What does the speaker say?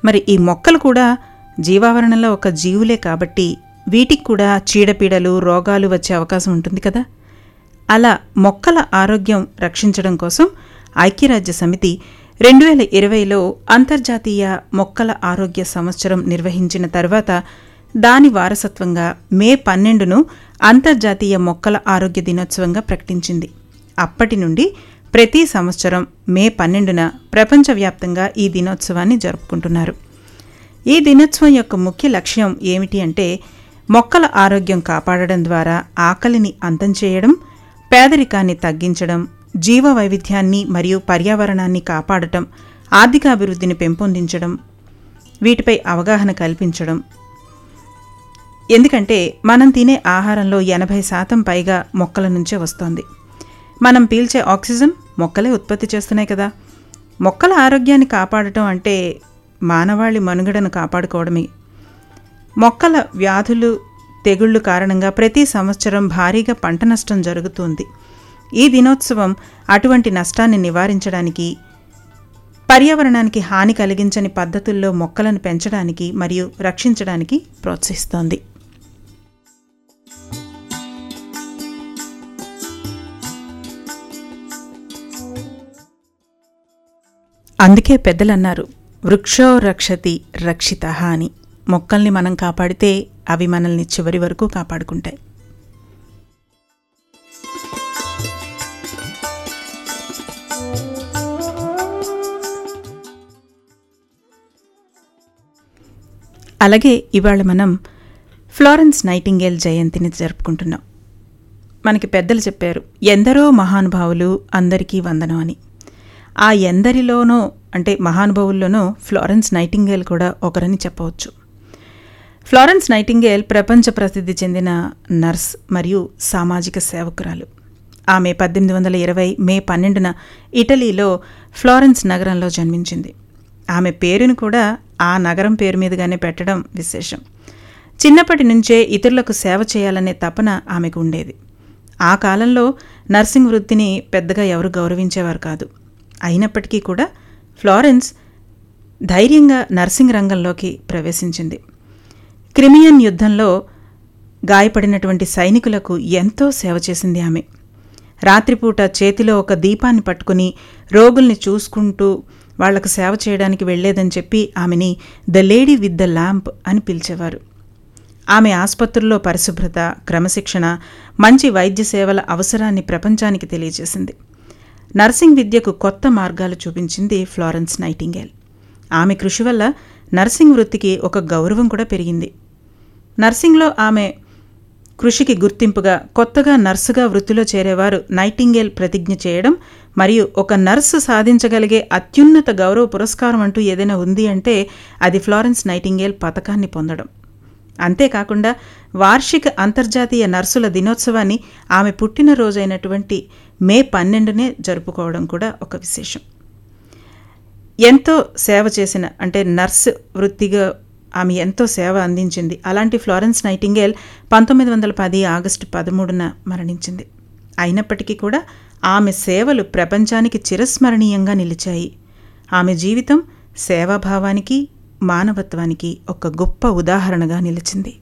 మరి ఈ మొక్కలు కూడా జీవావరణంలో ఒక జీవులే కాబట్టి వీటికి కూడా చీడపీడలు రోగాలు వచ్చే అవకాశం ఉంటుంది కదా అలా మొక్కల ఆరోగ్యం రక్షించడం కోసం ఐక్యరాజ్య సమితి రెండు వేల ఇరవైలో అంతర్జాతీయ మొక్కల ఆరోగ్య సంవత్సరం నిర్వహించిన తర్వాత దాని వారసత్వంగా మే పన్నెండును అంతర్జాతీయ మొక్కల ఆరోగ్య దినోత్సవంగా ప్రకటించింది అప్పటి నుండి ప్రతి సంవత్సరం మే పన్నెండున ప్రపంచవ్యాప్తంగా ఈ దినోత్సవాన్ని జరుపుకుంటున్నారు ఈ దినోత్సవం యొక్క ముఖ్య లక్ష్యం ఏమిటి అంటే మొక్కల ఆరోగ్యం కాపాడడం ద్వారా ఆకలిని అంతం చేయడం పేదరికాన్ని తగ్గించడం జీవ వైవిధ్యాన్ని మరియు పర్యావరణాన్ని కాపాడటం ఆర్థికాభివృద్ధిని పెంపొందించడం వీటిపై అవగాహన కల్పించడం ఎందుకంటే మనం తినే ఆహారంలో ఎనభై శాతం పైగా మొక్కల నుంచే వస్తోంది మనం పీల్చే ఆక్సిజన్ మొక్కలే ఉత్పత్తి చేస్తున్నాయి కదా మొక్కల ఆరోగ్యాన్ని కాపాడటం అంటే మానవాళి మనుగడను కాపాడుకోవడమే మొక్కల వ్యాధులు తెగుళ్ళు కారణంగా ప్రతి సంవత్సరం భారీగా పంట నష్టం జరుగుతుంది ఈ దినోత్సవం అటువంటి నష్టాన్ని నివారించడానికి పర్యావరణానికి హాని కలిగించని పద్ధతుల్లో మొక్కలను పెంచడానికి మరియు రక్షించడానికి ప్రోత్సహిస్తోంది అందుకే పెద్దలన్నారు వృక్షో రక్షతి రక్షిత అని మొక్కల్ని మనం కాపాడితే అవి మనల్ని చివరి వరకు కాపాడుకుంటాయి అలాగే ఇవాళ మనం ఫ్లోరెన్స్ నైటింగేల్ జయంతిని జరుపుకుంటున్నాం మనకి పెద్దలు చెప్పారు ఎందరో మహానుభావులు అందరికీ వందనం అని ఆ ఎందరిలోనో అంటే మహానుభావుల్లోనో ఫ్లోరెన్స్ నైటింగేల్ కూడా ఒకరని చెప్పవచ్చు ఫ్లోరెన్స్ నైటింగేల్ ప్రపంచ ప్రసిద్ధి చెందిన నర్స్ మరియు సామాజిక సేవకురాలు ఆమె పద్దెనిమిది వందల ఇరవై మే పన్నెండున ఇటలీలో ఫ్లోరెన్స్ నగరంలో జన్మించింది ఆమె పేరును కూడా ఆ నగరం పేరు మీదుగానే పెట్టడం విశేషం చిన్నప్పటి నుంచే ఇతరులకు సేవ చేయాలనే తపన ఆమెకు ఉండేది ఆ కాలంలో నర్సింగ్ వృత్తిని పెద్దగా ఎవరు గౌరవించేవారు కాదు అయినప్పటికీ కూడా ఫ్లోరెన్స్ ధైర్యంగా నర్సింగ్ రంగంలోకి ప్రవేశించింది క్రిమియన్ యుద్ధంలో గాయపడినటువంటి సైనికులకు ఎంతో సేవ చేసింది ఆమె రాత్రిపూట చేతిలో ఒక దీపాన్ని పట్టుకుని రోగుల్ని చూసుకుంటూ వాళ్లకు సేవ చేయడానికి వెళ్లేదని చెప్పి ఆమెని the lady with the lamp అని పిలిచేవారు ఆమె ఆసుపత్రుల్లో పరిశుభ్రత క్రమశిక్షణ మంచి వైద్య సేవల అవసరాన్ని ప్రపంచానికి తెలియజేసింది నర్సింగ్ విద్యకు కొత్త మార్గాలు చూపించింది ఫ్లోరెన్స్ నైటింగేల్ ఆమె కృషి వల్ల నర్సింగ్ వృత్తికి ఒక గౌరవం కూడా పెరిగింది నర్సింగ్లో ఆమె కృషికి గుర్తింపుగా కొత్తగా నర్సుగా వృత్తిలో చేరేవారు నైటింగేల్ ప్రతిజ్ఞ చేయడం మరియు ఒక నర్సు సాధించగలిగే అత్యున్నత గౌరవ పురస్కారం అంటూ ఏదైనా ఉంది అంటే అది ఫ్లోరెన్స్ నైటింగేల్ పథకాన్ని పొందడం అంతేకాకుండా వార్షిక అంతర్జాతీయ నర్సుల దినోత్సవాన్ని ఆమె పుట్టినరోజైనటువంటి మే పన్నెండునే జరుపుకోవడం కూడా ఒక విశేషం ఎంతో సేవ చేసిన అంటే నర్సు వృత్తిగా ఆమె ఎంతో సేవ అందించింది అలాంటి ఫ్లోరెన్స్ నైటింగేల్ పంతొమ్మిది వందల పది ఆగస్టు పదమూడున మరణించింది అయినప్పటికీ కూడా ఆమె సేవలు ప్రపంచానికి చిరస్మరణీయంగా నిలిచాయి ఆమె జీవితం సేవాభావానికి మానవత్వానికి ఒక గొప్ప ఉదాహరణగా నిలిచింది